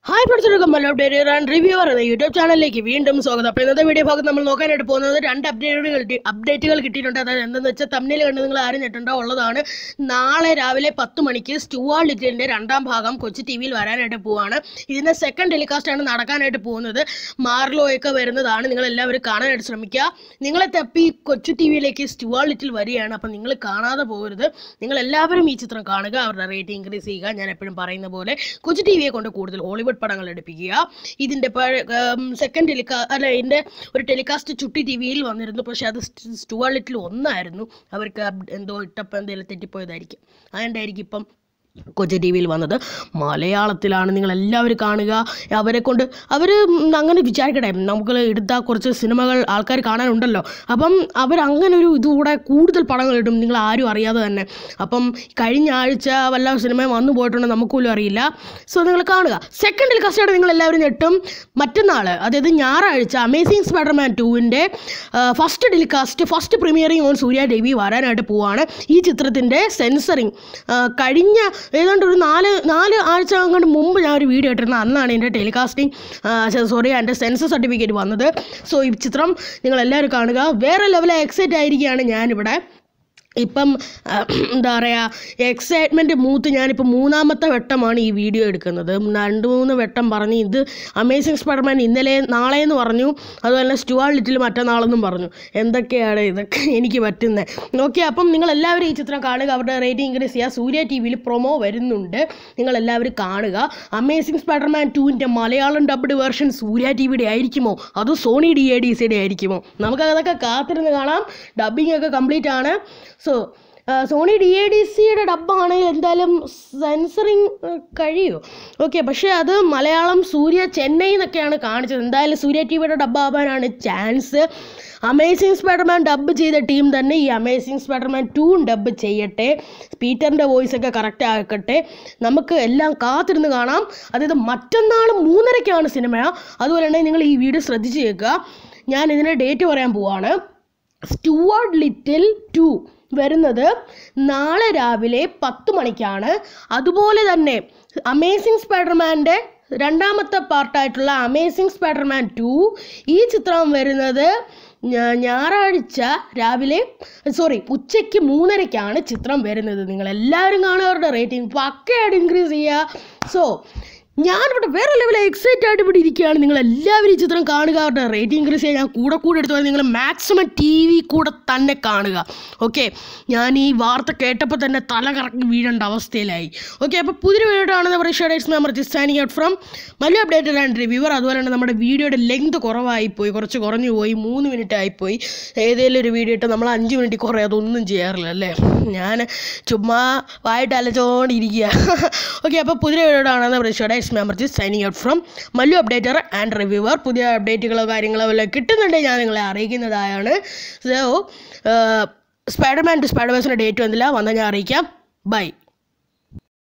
hi പഠിച്ചെടുക്കും Mallu update and reviewer എന്ന YouTube ചാനലിലേക്ക് വീണ്ടും സ്വാഗതം അപ്പോൾ ഇന്നത്തെ വീഡിയോ ഭാഗത്ത് നമ്മൾ നോക്കാനായിട്ട് പോകുന്നത് രണ്ട് അപ്ഡേറ്റുകൾ അപ്ഡേറ്റുകൾ കിട്ടിയിട്ടുണ്ട് അതായത് എന്തെന്ന് വെച്ചാൽ തമ്മിൽ കണ്ട് നിങ്ങൾ ആരും ഞെട്ടണ്ടോ ഉള്ളതാണ് നാളെ രാവിലെ പത്ത് മണിക്ക് സ്റ്റുവാൾ ലിറ്റിലിൻ്റെ രണ്ടാം ഭാഗം കൊച്ചി ടി വിയിൽ വരാനായിട്ട് പോവാണ് ഇതിൻ്റെ സെക്കൻഡ് ടെലികാസ്റ്റ് ആണ് നടക്കാനായിട്ട് പോകുന്നത് മാർലോയൊക്കെ വരുന്നതാണ് നിങ്ങൾ എല്ലാവരും കാണാനായിട്ട് ശ്രമിക്കുക നിങ്ങളെ തപ്പി കൊച്ചു ടി വിയിലേക്ക് സ്റ്റുവാൾ ലിറ്റിൽ വരികയാണ് അപ്പം നിങ്ങൾ കാണാതെ പോകരുത് നിങ്ങൾ എല്ലാവരും ഈ ചിത്രം കാണുക അവരുടെ റേറ്റ് ഇൻക്രീസ് ചെയ്യുക ഞാൻ എപ്പോഴും പറയുന്ന പോലെ കൊച്ചു ടി വിയെ കൊണ്ട് കൂടുതൽ ഹോളിവുഡ് പടങ്ങൾ എടുപ്പിക്കുക ഇതിൻ്റെ സെക്കൻഡ് ടെലികാ അല്ല ഇതിൻ്റെ ഒരു ടെലികാസ്റ്റ് ചുട്ടി ടി വിയിൽ വന്നിരുന്നു പക്ഷേ അത് സ്റ്റുവാൾ ലിറ്റിൽ ഒന്നായിരുന്നു അവർക്ക് അപ്- എന്തോ ഇട്ടപ്പോൾ എന്തെങ്കിലും തെറ്റിപ്പോയതായിരിക്കും അതുകൊണ്ടായിരിക്കും ഇപ്പം കൊച്ചി ടി വിയിൽ വന്നത് മലയാളത്തിലാണ് നിങ്ങൾ എല്ലാവരും കാണുക അവരെ കൊണ്ട് അവർ അങ്ങനെ വിചാരിക്കട്ടെ നമുക്ക് എടുത്ത കുറച്ച് സിനിമകൾ ആൾക്കാർ കാണാനുണ്ടല്ലോ അപ്പം അവർ അങ്ങനെ ഒരു ഇതുകൂടെ കൂടുതൽ പടങ്ങൾ ഇടും നിങ്ങൾ ആരും അറിയാതെ തന്നെ അപ്പം കഴിഞ്ഞ ആഴ്ച വല്ല സിനിമയും വന്നു പോയിട്ടുണ്ടെങ്കിൽ നമുക്ക് പോലും അറിയില്ല സോ നിങ്ങൾ കാണുക സെക്കൻഡിൽ കസ്റ്റഡ് നിങ്ങൾ എല്ലാവരും ഞെട്ടും മറ്റന്നാൾ അതായത് ഞായറാഴ്ച അമേസിങ് സ്പൈഡർമാൻ ടുവിൻ്റെ first telecast first premiering on Surya TV വരാനായിട്ട് പോവാണ് ഈ ചിത്രത്തിൻ്റെ സെൻസറിങ് കഴിഞ്ഞ ഏതാണ്ട് ഒരു നാല് നാല് ആഴ്ച അങ്ങോട്ട് മുമ്പ് ഞാൻ ഒരു വീഡിയോ ഇട്ടിരുന്നു അന്നാണ് എൻ്റെ ടെലികാസ്റ്റിംഗ് സോറി എൻ്റെ സെൻസർ സർട്ടിഫിക്കറ്റ് വന്നത് സോ ഈ ചിത്രം നിങ്ങൾ എല്ലാവരും കാണുക വേറെ ലെവലിൽ എക്സൈറ്റ് ആയിരിക്കുകയാണ് ഞാനിവിടെ ഇപ്പം ആ, എന്താ പറയുക എക്സൈറ്റ്മെൻറ്റ് മൂത്ത് ഞാനിപ്പോൾ മൂന്നാമത്തെ വട്ടമാണ് ഈ വീഡിയോ എടുക്കുന്നത് രണ്ട് മൂന്ന് വട്ടം പറഞ്ഞ് ഇത് അമേസിങ് സ്പൈഡർമാൻ ഇന്നലെ നാളെ എന്ന് പറഞ്ഞു അതുപോലെ തന്നെ സ്റ്റുവാൾ ലിറ്റിൽ മറ്റന്നാളെന്നും പറഞ്ഞു എന്തൊക്കെയാണ് ഇതൊക്കെ എനിക്ക് പറ്റുന്നത് ഓക്കെ അപ്പം നിങ്ങൾ എല്ലാവരും ഈ ചിത്രം കാണുക അവരുടെ റേറ്റിംഗ് ഇൻക്രീസ് ചെയ്യുക സൂര്യ ടി വിയിൽ പ്രൊമോ വരുന്നുണ്ട് നിങ്ങൾ എല്ലാവരും കാണുക അമേസിങ് സ്പൈഡർമാൻ ടുവിൻ്റെ മലയാളം ഡബ്ഡ് വേർഷൻ സൂര്യ ടി വിയുടെ ആയിരിക്കുമോ അതോ സോണി ഡി എ ഡി സിയുടെ ആയിരിക്കുമോ നമുക്ക് അതൊക്കെ കാത്തിരുന്ന് കാണാം ഡബ്ബിംഗ് ഒക്കെ കംപ്ലീറ്റ് ആണ് so Sony D A D സിയുടെ ഡബ്ബാണെങ്കിൽ എന്തായാലും സെൻസറിങ് കഴിയുമോ ഓക്കെ പക്ഷേ അത് മലയാളം സൂര്യ ചെന്നൈ എന്നൊക്കെയാണ് കാണിച്ചത് എന്തായാലും സൂര്യ ടി വിയുടെ ഡബ്ബാവാനാണ് ചാൻസ് അമേസിങ് സ്പൈഡർമാൻ ഡബ്ബ് ചെയ്ത ടീം തന്നെ ഈ അമേസിങ് സ്പൈഡർമാൻ ടൂവും ഡബ്ബ് ചെയ്യട്ടെ പീറ്ററിൻ്റെ വോയിസ് ഒക്കെ കറക്റ്റ് ആക്കട്ടെ നമുക്ക് എല്ലാം കാത്തിരുന്ന് കാണാം അതായത് മറ്റന്നാൾ മൂന്നരയ്ക്കാണ് സിനിമ അതുപോലെ തന്നെ നിങ്ങൾ ഈ വീഡിയോ ശ്രദ്ധിച്ച് കേൾക്കുക ഞാൻ ഇതിൻ്റെ ഡേറ്റ് പറയാൻ പോവാണ് സ്റ്റുവാർഡ് ലിറ്റിൽ ടു വരുന്നത് നാളെ രാവിലെ പത്ത് മണിക്കാണ് അതുപോലെ തന്നെ അമേസിങ് സ്പൈഡർമാൻ്റെ രണ്ടാമത്തെ പാർട്ടായിട്ടുള്ള അമേസിങ് സ്പൈഡർമാൻ ടു ഈ ചിത്രം വരുന്നത് ഞാ- ഞായറാഴ്ച രാവിലെ സോറി ഉച്ചയ്ക്ക് മൂന്നരയ്ക്കാണ് ചിത്രം വരുന്നത് നിങ്ങൾ എല്ലാവരും കാണുന്നവരുടെ റേറ്റിംഗ് പക്കയായിട്ട് ഇൻക്രീസ് ചെയ്യുക സോ ഞാനിവിടെ വേറെ ലെവലിൽ എക്സൈറ്റ് ആയിട്ട് ഇവിടെ ഇരിക്കുകയാണ് നിങ്ങൾ എല്ലാവരും ഈ ചിത്രം കാണുക അവരുടെ റേറ്റിംഗ് ഇൻക്രീസ് ചെയ്യാൻ ഞാൻ കൂടെ കൂടെ എടുത്തു നിങ്ങൾ മാക്സിമം ടി വി കൂടെ തന്നെ കാണുക ഓക്കെ ഞാൻ ഈ വാർത്ത കേട്ടപ്പോൾ തന്നെ തല കറക്കി വീഴേണ്ട അവസ്ഥയിലായി ഓക്കെ അപ്പോൾ പുതിയൊരു വീഡിയോ ആണെന്ന് പറയുക dates member standing out from വലിയ അപ്ഡേറ്റഡ് ആൻഡ് റിവ്യൂവർ അതുപോലെ തന്നെ നമ്മുടെ വീഡിയോയുടെ ലെങ്ത് കുറവായിപ്പോയി കുറച്ച് കുറഞ്ഞു പോയി മൂന്ന് മിനിറ്റ് ആയിപ്പോയി ഏതെങ്കിലും ഒരു വീഡിയോ ഇട്ട് നമ്മൾ അഞ്ച് മിനിറ്റ് കുറേ അതൊന്നും ചെയ്യാറില്ല അല്ലേ ഞാൻ ചുമ്മാ വായിട്ട് അലച്ചോണ്ടിരിക്കുക ഓക്കെ അപ്പോൾ പുതിയ വീഡിയോ ആണെന്ന് പറയുക dates member signing out from Mallu updater and reviewer പുതിയ അപ്ഡേറ്റുകളോ കാര്യങ്ങളോ വല്ല കിട്ടുന്നുണ്ടെങ്കിൽ ഞാൻ നിങ്ങളെ അറിയിക്കുന്നതായാണ് സോ സ്പൈഡർമാൻ ടു സ്പൈഡർവേഴ്സിൻ്റെ ഡേറ്റ് വന്നില്ല വന്നാൽ ഞാൻ അറിയിക്കാം ബൈ